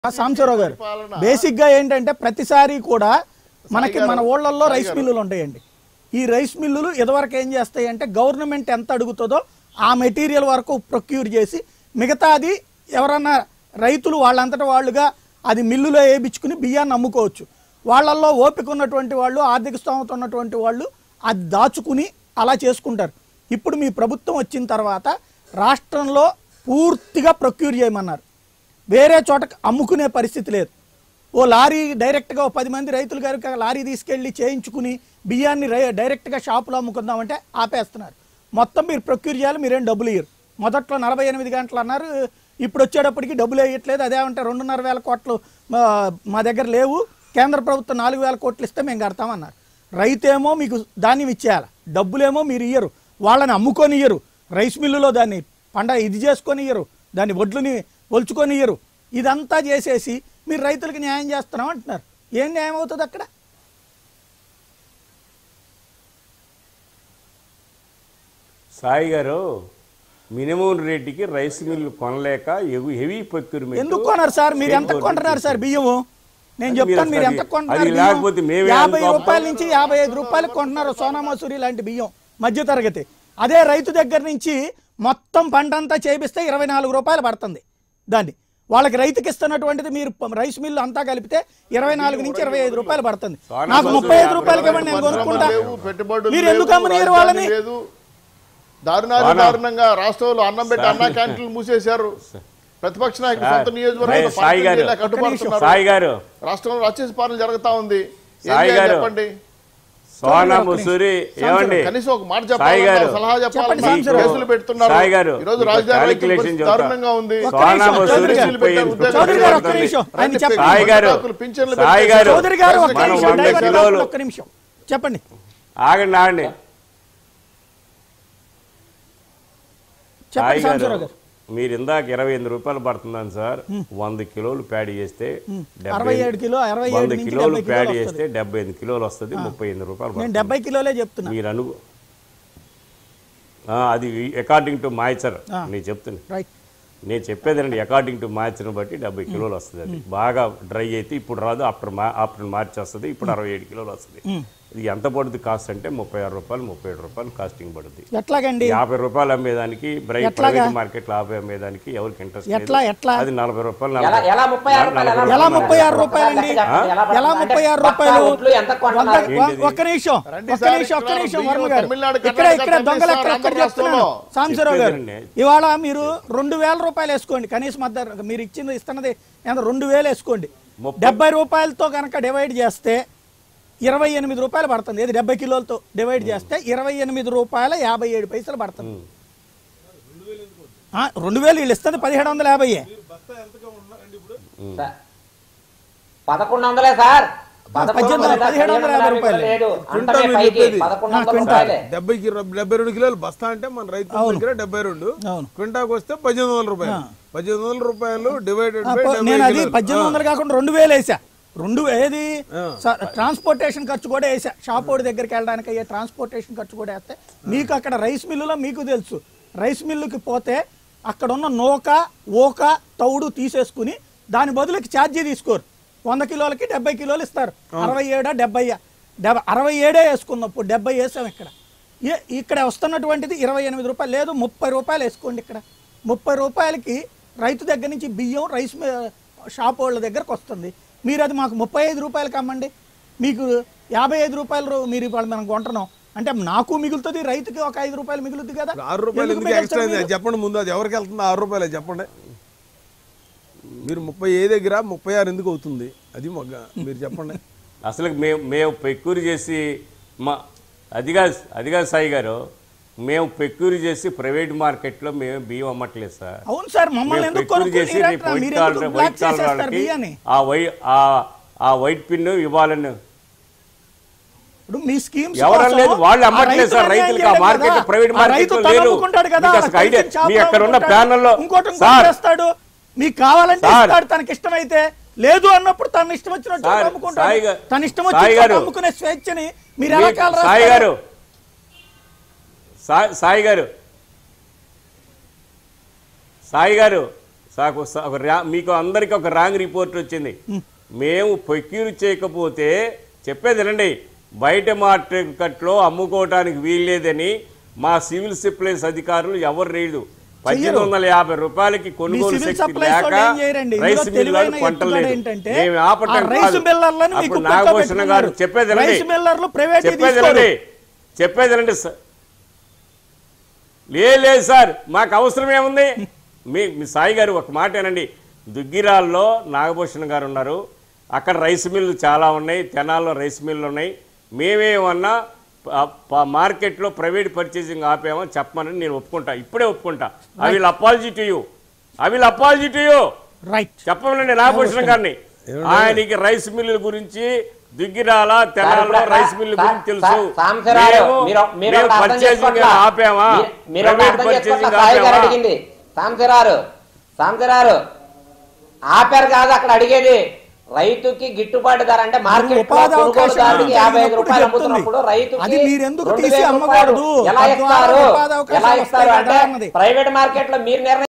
సాంబశివరావు గారు బేసిక్ గా ఏంటంటే ప్రతిసారి కూడా మనకి మన ఊళ్ళల్లో రైస్ మిల్లులు ఉంటాయండి ఈ రైస్ మిల్లులు ఇదివరకు ఏం చేస్తాయి అంటే గవర్నమెంట్ ఎంత అడుగుతుందో ఆ మెటీరియల్ వరకు ప్రొక్యూర్ చేసి మిగతాది ఎవరన్నా రైతులు వాళ్ళంతట వాళ్ళుగా అది మిల్లులో వేయించుకుని బియ్యాన్ని అమ్ముకోవచ్చు వాళ్ళల్లో ఓపిక ఉన్నటువంటి వాళ్ళు ఆర్థిక స్తోమత ఉన్నటువంటి వాళ్ళు అది దాచుకుని అలా చేసుకుంటారు ఇప్పుడు మీ ప్రభుత్వం వచ్చిన తర్వాత రాష్ట్రంలో పూర్తిగా ప్రొక్యూర్ చేయమన్నారు వేరే చోట అమ్ముకునే పరిస్థితి లేదు ఓ లారీ డైరెక్ట్గా ఓ పది మంది రైతులు గారికి లారీ తీసుకెళ్ళి చేయించుకుని బియ్యాన్ని రై- డైరెక్ట్గా షాపులో అమ్ముకుందామంటే ఆపేస్తున్నారు మొత్తం మీరు ప్రొక్యూర్ చేయాలి మీరేం డబ్బులు ఇయ్యరు మొదట్లో నలభై ఎనిమిది గంటలు అన్నారు ఇప్పుడు వచ్చేటప్పటికి డబ్బులు వేయట్లేదు అదేమంటే రెండున్నర వేల కోట్లు మా మా దగ్గర లేవు కేంద్ర ప్రభుత్వం నాలుగు వేల కోట్లు ఇస్తే మేము కడతామన్నారు రైతేమో మీకు ధాన్యం ఇచ్చేయాలి డబ్బులేమో మీరు ఇయ్యరు వాళ్ళని అమ్ముకొని ఇయ్యరు రైస్ మిల్లులో దాన్ని పండ ఇది చేసుకొని ఇయ్యరు దాన్ని వడ్లుని ఒలుచుకొని ఇయ్యరు ఇదంతా చేసేసి మీరు రైతులకు న్యాయం చేస్తున్నాం అంటున్నారు ఏం న్యాయం అవుతుంది అక్కడ సాయి గారు మినిమం రేటుకి రైస్ మిల్లు కొనలేక ఎగు- హెవీ ప్రొక్యూర్మెంట్ ఎందుకు కొన్నారు సార్ మీరు ఎంత కొంటున్నారు సార్ బియ్యము నేను అది చెప్తాను మీరు మీరు ఎంత అది- కొంటున్నారు అది బియ్యం? లేకపోతే మేమే యాభై అనుకో- రూపాయల నుంచి యాభై ఐదు రూపాయలకు కొంటున్నారు సోనా మసూరి లాంటి బియ్యం మధ్య తరగతి అదే రైతు దగ్గర నుంచి మొత్తం పంట అంతా చేపిస్తే ఇరవై నాలుగు రూపాయలు పడుతుంది దాన్ని వాళ్ళకి రైతుకి ఇస్తున్నటువంటిది మీరు ప- రైస్ మిల్లు అంతా కలిపితే ఇరవై నాలుగు నుంచి ఇరవై ఐదు రూపాయలు పడుతుంది సోనా నాకు మసూరి ముప్పై ఐదు యాభై రూపాయలకి ఇవ్వండి నేను పరిశ్రమలు కొనుక్కుంటా లేవు, పెట్టుబడులు మీరు లేవు, ఎందుకు అమ్మనీరు రాజధాని వాళ్ళని లేదు దారుణాది వానా. దారుణంగా రాష్ట్రంలో అన్నం పెట్టి అన్నా క్యాంటీన్లు మూసేశారు ప్రతిపక్ష నాయకులు సొంత నియోజకవర్గంలో రే, సాయి గారు. పార్టీలు కట్టుబడుతున్నారు సాయి గారు రాష్ట్రంలో రాక్షస పాలన జరుగుతా ఉంది ఏం సాయి చేయాలి గారు. చెప్పండి సోనా మసూరి ఏమండి కనీసం ఒక మాట సాయి గారు. చెప్పాలి సలహా చెప్పండి, చెప్పాలి సాంబశివరావు. కేసులు పెడుతున్నారు సాయి గారు, ఈ రోజు మీకు రాజధాని రైతుల calculation పరిస్థితి చెబుతా. దారుణంగా ఉంది ఒక్క సోనా నిమిషం, మసూరి చౌదరి గారు. ముప్పై ఐదు చౌదరి చౌదరి గారు ఒక్క పడుతుంది. నిమిషం ఆయన రండి, చెప్పండి సాయి గారు పింఛన్లు పింఛన్లు సాయి పెట్టేసి- గారు చౌదరి గారు ఒక్క మనం నిమిషం వంద డైవర్ట్ కిలోలు అవ్వకండి, ఒక్క నిమిషం చెప్పండి ఆగండి ఆగండి చెప్పండి సాయి సాంబశివరావు గారు గారు మీరు ఇందాక ఇరవై ఎనిమిది రూపాయలు పడుతుందని సార్ వంద కిలోలు ప్యాడ్ చేస్తే డెబ్బై అరవై ఏడు కిలో అరవై ఏడు వంద నుంచి కిలోలు డెబ్బై ప్యాడ్ కిలోలు చేస్తే డెబ్బై ఎనిమిది కిలోలు వస్తుంది ముప్పై ఎనిమిది రూపాయలు నేను పడుతుంది. డెబ్బై కిలోలే చెప్తున్నా మీరు అను ఆ, అది అకార్డింగ్ టు మాయిచర్ నేను చెప్తున్నా రైట్ నేను చెప్పేదండి అకార్డింగ్ టు మ్యాచ్ని బట్టి డెబ్బై కిలోలు వస్తుంది అది బాగా డ్రై అయితే ఇప్పుడు రాదు ఆఫ్టర్ మా ఆఫ్టర్ మార్చ్ వస్తుంది ఇప్పుడు అరవై ఏడు కిలోలు వస్తుంది ఇది ఎంత పడుతుంది కాస్ట్ అంటే ముప్పై ఆరు రూపాయలు ముప్పై ఏడు రూపాయలు కాస్టింగ్ పడుతుంది ఎట్లాగండి యాభై రూపాయలు అమ్మేదానికి బ్రై ఎట్లాగా? ప్రైవేట్ మార్కెట్ లో యాభై అమ్మేదానికి ఎవరికి ఇంట్రెస్ట్ ఎట్లా, ఎట్లా? అది నలభై రూపాయలు ఎలా నలభై- ఎలా ముప్పై ఆరు రూపాయలు నలభై ఎలా రూపాయలు. ముప్పై ఆరు రూపాయలండి చెప్పండి, ఎలా ఎలా పడుతుంది? ముప్పై ఆరు బత్తా, రూపాయలు ఉట్లు ఎంత కొంటున్నారు? వంద- ఏంటిది? ఒక్క నిమిషం రండి ఒక్క సార్, నిమిషం ఒక్క ఇక్కడ నిమిషం బియ్యం వర్మ గారు తమిళనాడు, ఇక్కడ కర్ణాటక ఇక్కడ దొంగలు తమిళనాడు, ఎక్కడ ఆంధ్ర చెప్తున్నాను రాష్ట్రంలో. సాంబశివరావు గారు చెప్పేదండి. ఇవాళ మీరు రెండు వేల రూపాయలు వేసుకోండి కనీసం మద్దతు మీరు ఇచ్చింది ఇస్తున్నది ఎంత రెండు వేలు వేసుకోండి ముప్పై- డెబ్బై రూపాయలతో కనుక డివైడ్ చేస్తే ఇరవై ఎనిమిది రూపాయలు పడుతుంది ఏది డెబ్బై కిలోలతో డివైడ్ చేస్తే ఇరవై ఎనిమిది రూపాయల యాభై ఏడు పైసలు పడుతుంది ఆ, రెండు వేలు వీళ్ళు ఇస్తుంది పదిహేడు వందల యాభై సార్, పదకొండు వందలే సార్ పదకొండు పద్దెనిమిది వందల పదిహేడు వందల యాభై రూపాయలు. లేడు క్వింటా అంతమే మీరు పైకి చెప్పేది. పదకొండు ఆ, వందల క్వింటా. రూపాయలే డెబ్బై కిలో- డెబ్బై రెండు కిలోలు బస్తా అంటే మన రైతు అవును. దగ్గర డెబ్బై రెండు అవును. క్వింటాకు వస్తే పద్దెనిమిది వందల రూపాయలు పద్దెనిమిది వందల రూపాయలు డివైడెడ్ ఆ, బై పో- డెబ్బై నేను అది కిలోలు. పద్దెనిమిది వందలు కాకుండా రెండు వేలు వేసా రెండు ఏది ఆ. స- ట్రాన్స్పోర్టేషన్ ఖర్చు కూడా వేసా షాప్ ఓడి దగ్గరికి వెళ్ళడానికి అయ్యే ట్రాన్స్పోర్టేషన్ ఖర్చు కూడా వేస్తే మీకు అక్కడ రైస్ మిల్లులో మీకు తెలుసు రైస్ మిల్లుకి పోతే అక్కడ ఉన్న నూక ఓక తౌడు తీసేసుకుని దాని బదులుకి ఛార్జీ తీసుకోరు వంద కిలోలకి డెబ్బై కిలోలు ఇస్తారు అరవై ఏడా డెబ్బై డెబ్బై అరవై ఏడే వేసుకున్నప్పుడు డెబ్బై వేసాం ఇక్కడ ఏ- ఇక్కడ వస్తున్నటువంటిది ఇరవై ఎనిమిది రూపాయలు లేదు ముప్పై రూపాయలు వేసుకోండి ఇక్కడ ముప్పై రూపాయలకి రైతు దగ్గర నుంచి బియ్యం రైస్ మి- షాప్ వాళ్ళ దగ్గరకు వస్తుంది మీరు అది మాకు ముప్పై ఐదు రూపాయలకి అమ్మండి మీకు యాభై ఐదు రూపాయలు రూ- మీరు ఇవాళ మనం కొంటున్నాం అంటే నాకు మిగులుతుంది రైతుకి ఒక ఐదు రూపాయలు మిగులుతుంది కదా ఇప్పుడు ఆరు రూపాయలు ఎందుకు ఎందుకు ఎక్స్ట్రా మిగల్చరు అయింది? మీరు? చెప్పండి ముందు అది ఎవరికి వెళ్తుంది ఆరు రూపాయలే చెప్పండి మీరు ముప్పై ఏ దగ్గర ముప్పై ఆరు ఎందుకు అవుతుంది అది మొగ్గ మీరు చెప్పండి అసలు మేము మేము పెక్యూరి చేసి మా అదిగా అదిగా సాయి గారు మేము పెక్యూరి చేసి ప్రైవేట్ మార్కెట్లో మేము బియ్యం అమ్మట్లేదు సార్ అవును సార్ మమ్మల్ని మేము ఎందుకు పెక్యూరి చేసి కొనుక్కుంటారు రేపు వైట్ మీరు కాలర్ ఎందుకు వైట్ బ్లాక్ కాలర్ చేసేస్తారు వాళ్ళకి బియ్యాన్ని ఆ వై ఆ- ఆ వైట్ పిన్ ఇవ్వాలని ఇప్పుడు మీ స్కీమ్స్ ఎవరన్నా కోసం లేదు వాళ్ళు ఆ అమ్మట్లేదు సార్ రైతులు రైతులకి ఆ అన్యాయం మార్కెట్ చేయడం ప్రైవేట్ కదా. ఆ రైతు మార్కెట్ తను లేరు అమ్ముకుంటాడు కదా మీకు ఆ అసలు ఐడియా తెలిసిన మీ షాపులో అక్కడ ఉన్న అమ్ముకుంటాడు. ప్యానల్లో ఇంకోటి ఇంకోటి సార్ చేస్తాడు మీకు కావాలంటే సార్. ఇస్తాడు తనకి ఇష్టమైతే లేదు అన్నప్పుడు తన ఇష్టం వచ్చినట్టు సార్, అమ్ముకుంటాడు సాయి గా- తన ఇష్టం సాయి వచ్చి గారు. అమ్ముకునే స్వేచ్ఛని మీరు ఎలా మీ- కాలు సాయి రాస్తారు? గారు సాయి సాయి గారు సాయి గారు సాకు సా- ఒక రా- మీకు అందరికి ఒక రాంగ్ రిపోర్ట్ వచ్చింది మేము ప్రొక్యూర్ చేయకపోతే చెప్పేది వినండి బయట మార్కెట్లో అమ్ముకోవడానికి వీల్లేదని మా సివిల్ సప్లైస్ అధికారులు ఎవరు లేదు పద్దెనిమిది వందల యాభై రూపాయలకి కొనుగోలు సివిల్ శక్తి సప్లైస్ లేక వాళ్ళు ఏం చేయరండి? ఇందులో రైస్ మిల్లులు తెలివైన కొంటలేదు ఎత్తుగడ ఏంటంటే, మేము ఆపటం ఆ రైస్ కాదు. మిల్లర్లను మీకు అప్పుడు పక్క నాగభూషణ గారు పెట్టుకున్నారు. చెప్పేది వినండి. రైస్ మిల్లర్లు ప్రైవేట్ చెప్పేది వినండి చెప్పేది వినండి సార్ లే లేదు సార్ మాకు అవసరం ఏముంది మీ మీ సాయి గారు ఒక మాట ఏనండి దుగ్గిరాల్లో నాగభూషణ్ గారు ఉన్నారు అక్కడ రైస్ మిల్లు చాలా ఉన్నాయి తెనాల్లో రైస్ మిల్లు ఉన్నాయి మేమేమన్నా ప- ప- మార్కెట్లో ప్రైవేట్ పర్చేసింగ్ ఆపామో చెప్పమని నేను ఒప్పుకుంటా ఇప్పుడే ఒప్పుకుంటా I will apology to you I will apology to you right చెప్పమనండి నాగభూషణ్ గారిని ఆయనకి రైస్ మిల్లుల గురించి దుగ్గిరాల తెనాల్లో ఇప్పుడు రైస్ మిల్లు సార్, గురించి తెలుసు సార్, సాంబశివరావు, మేము- మీరు- మీరు మేము ఒకటి అర్థం పర్చేసింగ్ చేసుకోవట్లా. ఆపామా మీరు- మీరు ఒకటి ప్రైవేట్ అర్థం పర్చేసింగ్ చేసుకోవట్లా. సాయి గారు ఆపామా అడిగింది సాంబశివరావు సాంబశివరావు ఆపారు కాదు అక్కడ అడిగేది రైతుకి గిట్టుబాటు ధర అంటే మార్కెట్ లో ఉపాధి అవకాశం కొనుగోలుదారుడికి యాభై ఐదు జరిగినప్పుడు రూపాయలు చెప్తుంది. అమ్ముతున్నప్పుడు రైతుకి అది మీరు ఎందుకు రెండు తీసి వేల రూపాయలు అమ్మకూడదు? ఎలా తద్వారా ఇస్తారు ఉపాధి అవకాశాలు ఎలా వస్తాయి ఇస్తారు కదా అంటే అన్నది. ప్రైవేట్ మార్కెట్ లో మీరు నిర్ణయం